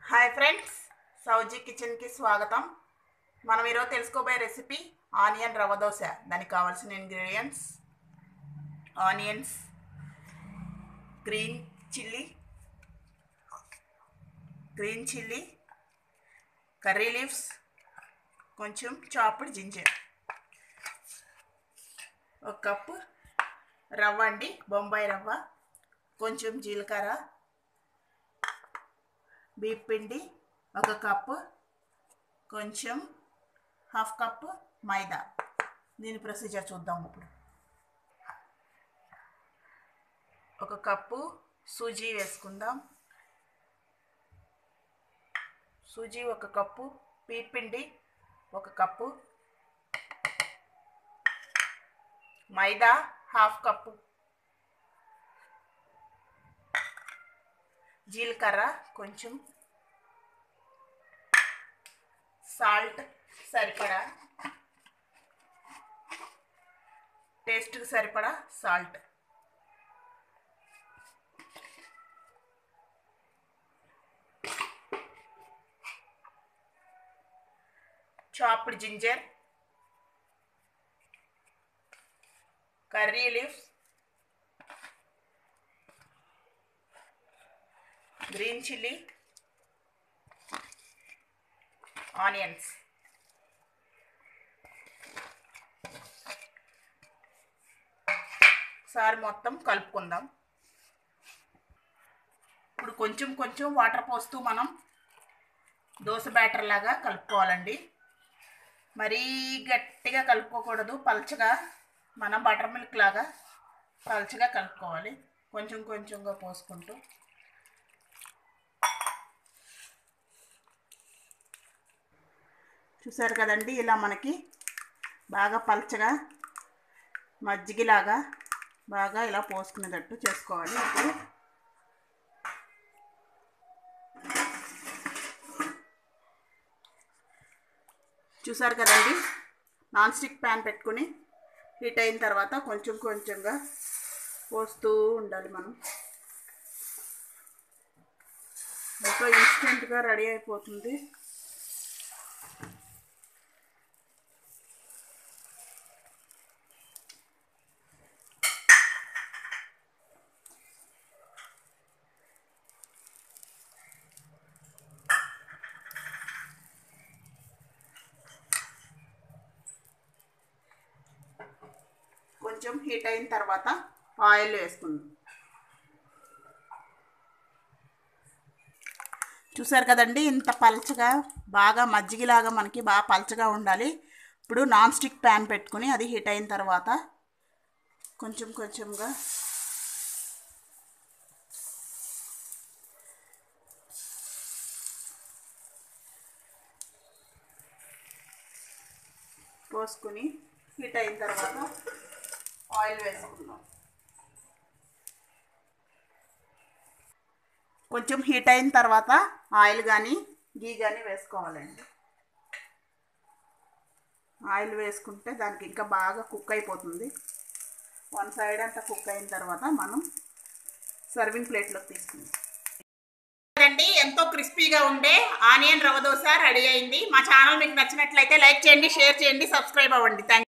hi friends సౌజీ కిచెన్కి స్వాగతం మనం ఈరోజు తెలుసుకోబోయే రెసిపీ ఆనియన్ రవ్వ దోశ దానికి కావాల్సిన ingredients onions green chilli green chilli curry leaves కొంచెం చాప్డ్ జింజర్ ఒక కప్పు రవ్వ అండి బొంబాయి రవ్వ కొంచెం జీలకర్ర బీప్ పిండి ఒక కప్పు కొంచెం హాఫ్ కప్పు మైదా దీని ప్రొసీజర్ చూద్దాం ఇప్పుడు ఒక కప్పు సూజీ వేసుకుందాం సూజీ ఒక కప్పు బీప్ పిండి ఒక కప్పు మైదా హాఫ్ కప్పు జీలకర్ర కొంచెం సాల్ట్ సరిపడా టేస్ట్కి సరిపడా salt chopped ginger curry leaves green chilli onions సారి మొత్తం కలుపుకుందాం ఇప్పుడు కొంచెం కొంచెం వాటర్ పోస్తూ మనం దోశ బ్యాటర్ లాగా కలుపుకోవాలండి మరీ గట్టిగా కలుపుకోకూడదు పల్చగా మన బటర్ మిల్క్ లాగా పల్చగా కలుపుకోవాలి కొంచెం కొంచెంగా పోసుకుంటూ చూసారు కదండి ఇలా మనకి బాగా పల్చగా మజ్జిగలాగా బాగా ఇలా పోసుకునేటట్టు చేసుకోవాలి ఇప్పుడు చూసారు కదండి నాన్ స్టిక్ ప్యాన్ పెట్టుకుని హీట్ అయిన తర్వాత కొంచెం కొంచెంగా పోస్తూ ఉండాలి మనం ఒక ఇన్స్టెంట్గా రెడీ అయిపోతుంది కొంచెం హీట్ అయిన తర్వాత ఆయిల్ వేసుకుందాం చూసారు కదండి ఇంత పల్చగా బాగా మజ్జిగలాగా మనకి బాగా పల్చగా ఉండాలి ఇప్పుడు నాన్ స్టిక్ ప్యాన్ పెట్టుకుని అది హీట్ అయిన తర్వాత కొంచెం కొంచెంగా పోసుకుని హీట్ అయిన తర్వాత ఆయిల్ వేసుకుందాం కొంచెం హీట్ అయిన తర్వాత ఆయిల్ కానీ గీ కానీ వేసుకోవాలండి ఆయిల్ వేసుకుంటే దానికి ఇంకా బాగా కుక్ అయిపోతుంది వన్ సైడ్ అంతా కుక్ అయిన తర్వాత మనం సర్వింగ్ ప్లేట్లోకి తీసుకుందాం అండి ఎంతో క్రిస్పీగా ఉండే ఆనియన్ రవ్వ దోశ రెడీ అయింది మా ఛానల్ మీకు నచ్చినట్లయితే లైక్ చేయండి షేర్ చేయండి సబ్స్క్రైబ్ అవ్వండి థ్యాంక్